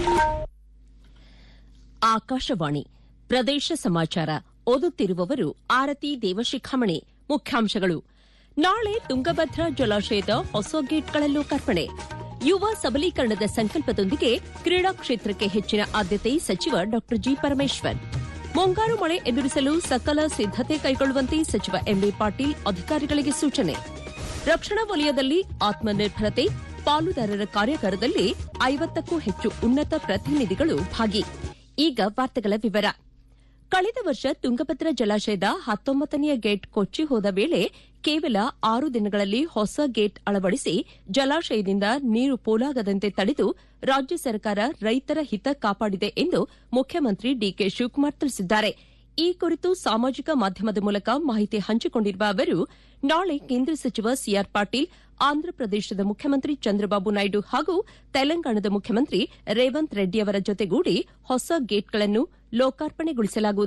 ಆಕಾಶವಾಣಿ ಪ್ರದೇಶ ಸಮಾಚಾರ ಓದುತ್ತಿರುವವರು ಆರತಿ ದೇವಶಿಖಾಮಣಿ ಮುಖ್ಯಾಂಶಗಳು ನಾಳೆ ತುಂಗಭದ್ರಾ ಜಲಾಶಯದ ಹೊಸ ಗೇಟ್ಗಳ ಲೋಕಾರ್ಪಣೆ ಯುವ ಸಬಲೀಕರಣದ ಸಂಕಲ್ಪದೊಂದಿಗೆ ಕ್ರೀಡಾ ಕ್ಷೇತ್ರಕ್ಕೆ ಹೆಚ್ಚಿನ ಆದ್ಯತೆ ಸಚಿವ ಡಾ ಜಿ ಪರಮೇಶ್ವರ್ ಮುಂಗಾರು ಮಳೆ ಎದುರಿಸಲು ಸಕಲ ಸಿದ್ದತೆ ಕೈಗೊಳ್ಳುವಂತೆ ಸಚಿವ ಎಂಬಿ ಪಾಟೀಲ್ ಅಧಿಕಾರಿಗಳಿಗೆ ಸೂಚನೆ ರಕ್ಷಣಾ ವಲಯದಲ್ಲಿ ಆತ್ಮನಿರ್ಭರತೆ ಪಾಲುದಾರರ ಕಾರ್ಯಾಗಾರದಲ್ಲಿ ಐವತ್ತಕ್ಕೂ ಹೆಚ್ಚು ಉನ್ನತ ಪ್ರತಿನಿಧಿಗಳು ಭಾಗಿ ಈಗ ವಾರ್ತೆಗಳ ವಿವರ ಕಳೆದ ವರ್ಷ ತುಂಗಭದ್ರಾ ಜಲಾಶಯದ ಹತ್ತೊಂಬತ್ತನೆಯ ಗೇಟ್ ಕೊಚ್ಚಿ ಹೋದ ವೇಳೆ ಕೇವಲ ಆರು ದಿನಗಳಲ್ಲಿ ಹೊಸ ಗೇಟ್ ಅಳವಡಿಸಿ ಜಲಾಶಯದಿಂದ ನೀರು ಪೋಲಾಗದಂತೆ ತಡೆದು ರಾಜ್ಯ ಸರ್ಕಾರ ರೈತರ ಹಿತ ಕಾಪಾಡಿದೆ ಎಂದು ಮುಖ್ಯಮಂತ್ರಿ ಡಿಕೆ ಶಿವಕುಮಾರ್ ತಿಳಿಸಿದ್ದಾರೆ ಈ ಕುರಿತು ಸಾಮಾಜಿಕ ಮಾಧ್ಯಮದ ಮೂಲಕ ಮಾಹಿತಿ ಹಂಚಿಕೊಂಡಿರುವ ಅವರು ನಾಳೆ ಕೇಂದ್ರ ಸಚಿವ ಸಿಆರ್ ಪಾಟೀಲ್ ಆಂಧ್ರಪ್ರದೇಶದ ಮುಖ್ಯಮಂತ್ರಿ ಚಂದ್ರಬಾಬು ನಾಯ್ಡು ಹಾಗೂ ತೆಲಂಗಾಣದ ಮುಖ್ಯಮಂತ್ರಿ ರೇವಂತ್ ರೆಡ್ಡಿ ಅವರ ಜೊತೆಗೂಡಿ ಹೊಸ ಗೇಟ್ಗಳನ್ನು ಲೋಕಾರ್ಪಣೆಗೊಳಿಸಲಾಗುವುದು